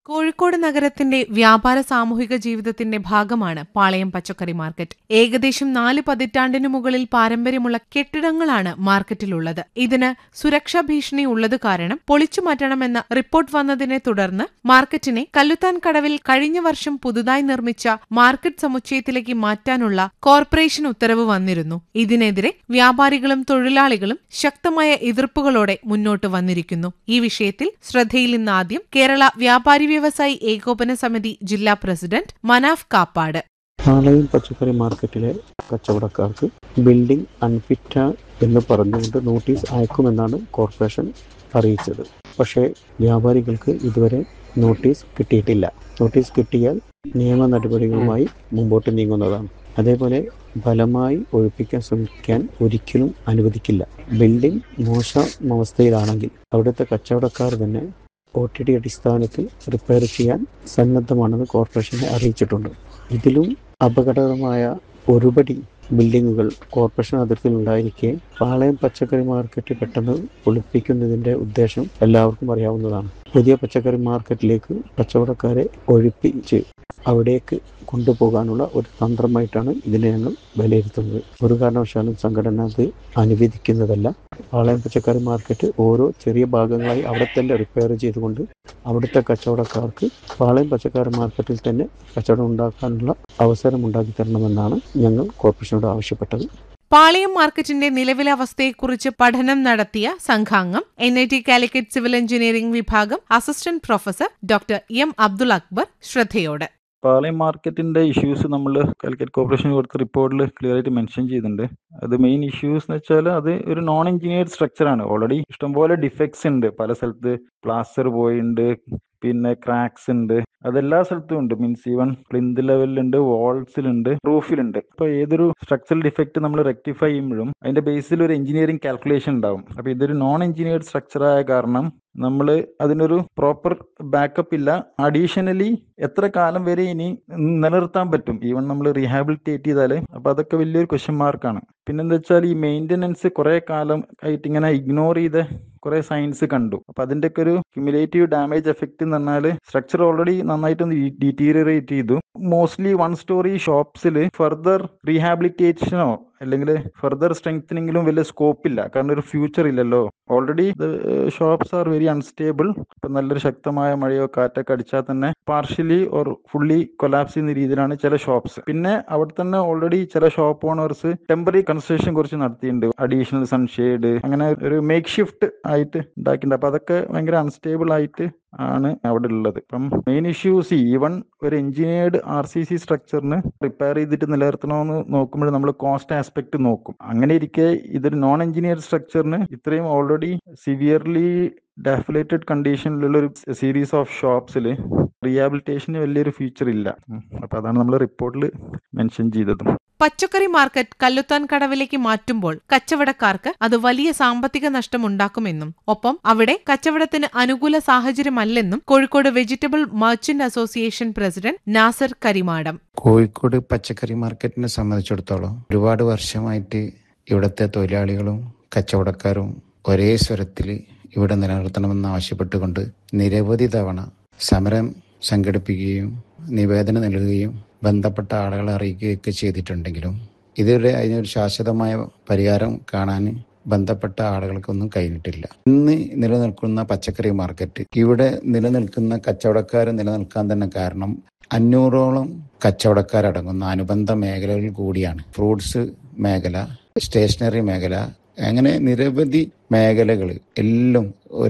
കോഴിക്കോട് നഗരത്തിന്റെ വ്യാപാര സാമൂഹിക ജീവിതത്തിന്റെ ഭാഗമാണ് പാളയം പച്ചക്കറി മാർക്കറ്റ് ഏകദേശം നാല് പതിറ്റാണ്ടിനു മുകളിൽ പാരമ്പര്യമുള്ള കെട്ടിടങ്ങളാണ് മാർക്കറ്റിലുള്ളത് ഇതിന് സുരക്ഷാ ഭീഷണി ഉള്ളത് കാരണം പൊളിച്ചു മാറ്റണമെന്ന റിപ്പോർട്ട് വന്നതിനെ തുടർന്ന് മാർക്കറ്റിനെ കല്ലുത്താൻ കടവിൽ കഴിഞ്ഞ വർഷം പുതുതായി നിർമ്മിച്ച മാർക്കറ്റ് സമുച്ചയത്തിലേക്ക് മാറ്റാനുള്ള കോർപ്പറേഷൻ ഉത്തരവ് വന്നിരുന്നു ഇതിനെതിരെ വ്യാപാരികളും തൊഴിലാളികളും ശക്തമായ എതിർപ്പുകളോടെ മുന്നോട്ട് വന്നിരിക്കുന്നു ഈ വിഷയത്തിൽ ശ്രദ്ധയിൽ നിന്ന് ആദ്യം കേരള വ്യാപാരി വ്യവസായി ഏകോപന സമിതി ജില്ലാ പ്രസിഡന്റ് മനാഫ് കാപ്പാട് പാളയം പച്ചക്കറി മാർക്കറ്റിലെ കച്ചവടക്കാർക്ക് ബിൽഡിംഗ് അൺഫിറ്റ എന്ന് പറഞ്ഞുകൊണ്ട് നോട്ടീസ് അയക്കുമെന്നാണ് കോർപ്പറേഷൻ അറിയിച്ചത് പക്ഷേ വ്യാപാരികൾക്ക് ഇതുവരെ നോട്ടീസ് കിട്ടിയിട്ടില്ല നോട്ടീസ് കിട്ടിയാൽ നിയമ നടപടികളുമായി മുമ്പോട്ട് നീങ്ങുന്നതാണ് അതേപോലെ ഫലമായി ഒഴിപ്പിക്കാൻ ശ്രമിക്കാൻ ഒരിക്കലും അനുവദിക്കില്ല ബിൽഡിംഗ് മോശം അവസ്ഥയിലാണെങ്കിൽ അവിടുത്തെ കച്ചവടക്കാർ തന്നെ ഒ ടി ഡി അടിസ്ഥാനത്തിൽ റിപ്പയർ ചെയ്യാൻ സന്നദ്ധമാണെന്ന് കോർപ്പറേഷനെ അറിയിച്ചിട്ടുണ്ട് ഇതിലും അപകടകരമായ ഒരുപടി ബിൽഡിങ്ങുകൾ കോർപ്പറേഷൻ അതിർത്തിയിൽ ഉണ്ടായിരിക്കെ പാളയം പച്ചക്കറി മാർക്കറ്റ് പെട്ടെന്ന് ഒളിപ്പിക്കുന്നതിന്റെ ഉദ്ദേശം എല്ലാവർക്കും അറിയാവുന്നതാണ് പുതിയ പച്ചക്കറി മാർക്കറ്റിലേക്ക് കച്ചവടക്കാരെ ഒഴിപ്പിച്ച് അവിടേക്ക് കൊണ്ടുപോകാനുള്ള ഒരു തന്ത്രമായിട്ടാണ് ഇതിനെ ഞങ്ങൾ വിലയിരുത്തുന്നത് ഒരു കാരണവശാലും സംഘടന അത് അനുവദിക്കുന്നതല്ല പാളയം പച്ചക്കറി മാർക്കറ്റ് ഓരോ ചെറിയ ഭാഗങ്ങളായി അവിടെ തന്നെ റിപ്പയർ ചെയ്തുകൊണ്ട് അവിടുത്തെ കച്ചവടക്കാർക്ക് പാളയം പച്ചക്കറി മാർക്കറ്റിൽ തന്നെ കച്ചവടം ഉണ്ടാക്കാനുള്ള അവസരം ഉണ്ടാക്കി തരണമെന്നാണ് ഞങ്ങൾ കോർപ്പറേഷനോട് ആവശ്യപ്പെട്ടത് പാളയം മാർക്കറ്റിന്റെ നിലവിലെ അവസ്ഥയെക്കുറിച്ച് പഠനം നടത്തിയ സംഘാംഗം N I T Calicut civil engineering വിഭാഗം assistant professor doctor M Abdul Akbar ശ്രദ്ധയോടെ പാളയം മാർക്കറ്റിന്റെ ഇഷ്യൂസ് നമ്മൾ കാലിക്കറ്റ് കോർപ്പറേഷൻ കൊടുത്ത റിപ്പോർട്ടിൽ ക്ലിയർ ആയിട്ട് മെൻഷൻ ചെയ്യുന്നുണ്ട് അത് മെയിൻ ഇഷ്യൂസ് എന്ന് വെച്ചാൽ അത് ഒരു നോൺ എഞ്ചിനീയർഡ് സ്ട്രക്ചർ ആണ് ഓൾറെഡി ഇഷ്ടംപോലെ ഡിഫക്ട്സ് ഉണ്ട് പല സ്ഥലത്ത് പ്ലാസ്റ്റർ പോയിട്ടുണ്ട് പിന്നെ ക്രാക്സ് ഉണ്ട് അതെല്ലാ സ്ഥലത്തും ഉണ്ട് മീൻസ് ഈവൻ പ്ലിന്ത് ലെവലിലുണ്ട് വാൾസിലുണ്ട് റൂഫിലുണ്ട് അപ്പൊ ഏതൊരു സ്ട്രക്ചറൽ ഡിഫക്റ്റ് നമ്മൾ റെക്ടിഫൈ ചെയ്യുമ്പോഴും അതിന്റെ ബേസിൽ ഒരു എഞ്ചിനീയറിംഗ് കാൽക്കുലേഷൻ ഉണ്ടാവും അപ്പൊ ഇതൊരു നോൺ എഞ്ചിനീയർഡ് സ്ട്രക്ചർ ആയ കാരണം നമ്മൾ അതിനൊരു പ്രോപ്പർ ബാക്കപ്പ് ഇല്ല അഡീഷണലി എത്ര കാലം വരെ ഇനി നിലനിർത്താൻ പറ്റും ഈവൻ നമ്മൾ റീഹാബിലിറ്റേറ്റ് ചെയ്താൽ അപ്പൊ അതൊക്കെ വലിയൊരു ക്വസ്റ്റ്യൻ മാർക്കാണ് പിന്നെന്താ വെച്ചാൽ ഈ മെയിൻ്റനൻസ് കുറെ കാലം ആയിട്ട് ഇങ്ങനെ ഇഗ്നോർ ചെയ്ത കുറെ സയൻസ് കണ്ടു അപ്പൊ അതിന്റെ ഒക്കെ ഒരു ക്യുമുലേറ്റീവ് ഡാമേജ് എഫക്റ്റ് എന്ന് പറഞ്ഞാൽ സ്ട്രക്ചർ ഓൾറെഡി നന്നായിട്ട് ഡീറ്റീരിയറേറ്റ് ചെയ്തു മോസ്റ്റ്ലി വൺ സ്റ്റോറി ഷോപ്സിൽ ഫർദർ റീഹാബിലിറ്റേഷനോ അല്ലെങ്കിൽ ഫർദർ സ്ട്രെങ്തനിങ്ങിലും വലിയ സ്കോപ്പ് ഇല്ല കാരണം ഒരു ഫ്യൂച്ചർ ഇല്ലല്ലോ already shops are very unstable ഇപ്പൊ നല്ലൊരു ശക്തമായ മഴയോ കാറ്റൊക്കെ അടിച്ചാൽ തന്നെ പാർഷ്യലി ഓർ ഫുള്ളി കൊലാപ്സ് ചെയ്യുന്ന രീതിയിലാണ് ചില ഷോപ്സ് പിന്നെ അവിടെ തന്നെ ഓൾറെഡി ചില ഷോപ്പ് ഓണേഴ്സ് ടെമ്പററി കൺസ്ട്രക്ഷൻ കുറച്ച് നടത്തിയിട്ടുണ്ട് അഡീഷണൽ സൺഷെയ്ഡ് അങ്ങനെ ഒരു മേക്ക് ഷിഫ്റ്റ് ആയിട്ട് ഉണ്ടാക്കിയിട്ടുണ്ട് അപ്പൊ അതൊക്കെ ഭയങ്കര അൺസ്റ്റേബിൾ ആയിട്ട് ആണ് അവിടെ ഉള്ളത് ഇപ്പം മെയിൻ ഇഷ്യൂസ് ഈവൺ ഒരു എഞ്ചിനീയർഡ് ആർ സി സി സ്ട്രക്ചറിന് റിപ്പയർ ചെയ്തിട്ട് നിലനിർത്തണമെന്ന് നോക്കുമ്പോൾ നമ്മൾ കോസ്റ്റ് ആസ്പെക്ട് നോക്കും അങ്ങനെ ഇരിക്കെ ഇതൊരു നോൺ എഞ്ചിനീയർ സ്ട്രക്ചറിന് ഇത്രയും ഓൾറെഡി സിവിയർലി ഡെഫിലേറ്റഡ് കണ്ടീഷനിലുള്ള ഒരു സീരീസ് ഓഫ് ഷോപ്സിൽ റീഹാബിലിറ്റേഷന് വലിയൊരു ഫ്യൂച്ചർ ഇല്ല അപ്പൊ അതാണ് നമ്മൾ റിപ്പോർട്ടിൽ മെൻഷൻ ചെയ്തതും പച്ചക്കറി മാർക്കറ്റ് കല്ലുത്താൻ കടവിലേക്ക് മാറ്റുമ്പോൾ കച്ചവടക്കാർക്ക് അത് വലിയ സാമ്പത്തിക നഷ്ടമുണ്ടാക്കുമെന്നും ഒപ്പം അവിടെ കച്ചവടത്തിന് അനുകൂല സാഹചര്യമല്ലെന്നും Kozhikode vegetable merchant association president Nasar Karimadam Kozhikode പച്ചക്കറി മാർക്കറ്റിനെ സംബന്ധിച്ചിടത്തോളം ഒരുപാട് വർഷമായിട്ട് ഇവിടുത്തെ തൊഴിലാളികളും കച്ചവടക്കാരും ഒരേ സ്വരത്തിൽ ഇവിടെ നിലനിർത്തണമെന്ന് ആവശ്യപ്പെട്ടുകൊണ്ട് നിരവധി തവണ സമരം സംഘടിപ്പിക്കുകയും നിവേദനം നൽകുകയും ബന്ധപ്പെട്ട ആളുകളെ അറിയിക്കുകയൊക്കെ ചെയ്തിട്ടുണ്ടെങ്കിലും ഇതുവരെ അതിനൊരു ശാശ്വതമായ പരിഹാരം കാണാൻ ബന്ധപ്പെട്ട ആളുകൾക്കൊന്നും കഴിഞ്ഞിട്ടില്ല ഇന്ന് നിലനിൽക്കുന്ന പച്ചക്കറി മാർക്കറ്റ് ഇവിടെ നിലനിൽക്കുന്ന കച്ചവടക്കാർ നിലനിൽക്കാൻ തന്നെ കാരണം അഞ്ഞൂറോളം കച്ചവടക്കാരടങ്ങുന്ന അനുബന്ധ മേഖലകൾ കൂടിയാണ് ഫ്രൂട്ട്സ് മേഖല സ്റ്റേഷനറി മേഖല അങ്ങനെ നിരവധി മേഖലകൾ എല്ലാം